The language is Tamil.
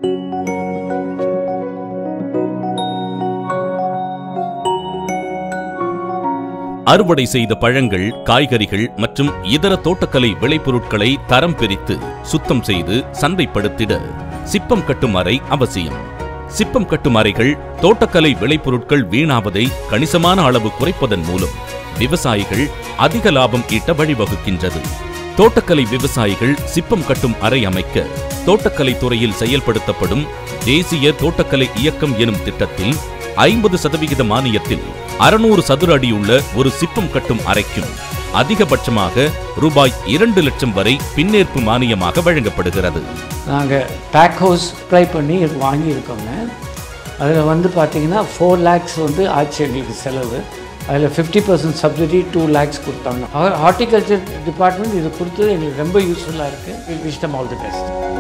அறுவடை செய்த பழங்கள் காய்கறிகள் மற்றும் இதர தோட்டக்கலை விளைபொருட்களை தரம் பிரித்து சுத்தம் செய்து சந்தைப்படுத்திட சிப்பம் கட்டும் அறை அவசியம் சிப்பம் கட்டும் அறைகள் தோட்டக்கலை விளைபொருட்கள் வீணாவதை கணிசமான அளவு குறைப்பதன் மூலம் விவசாயிகள் அதிக லாபம் ஈட்ட வழிவகுக்கின்றது தோட்டக்கலை விவசாயிகள் சிப்பம் கட்டும் அறை அமைக்க தோட்டக்கலை துறையில் செயல்படுத்தப்படும் தேசிய தோட்டக்கலை இயக்கம் எனும் திட்டத்தில் ஐம்பது சதவிகித மானியத்தில் அறுநூறு சதுர அடியுள்ள ஒரு சிப்பம் கட்டும் அறைக்கும் அதிகபட்சமாக ரூபாய் இரண்டு லட்சம் வரை பின்னேற்பு மானியமாக வழங்கப்படுகிறது நாங்கள் பேக் ஹவுஸ் ட்ரை பண்ணி இது வாங்கியிருக்கோங்க அதில் வந்து பார்த்தீங்கன்னா ஃபோர் லேக்ஸ் வந்து ஆச்சு எங்களுக்கு செலவு அதில் fifty percent subsidy two lakhs கொடுத்தாங்க ஹார்டிகல்ச்சர் டிபார்ட்மெண்ட் இது கொடுத்தது எங்களுக்கு ரொம்ப யூஸ்ஃபுல்லாக இருக்குது wish them all the best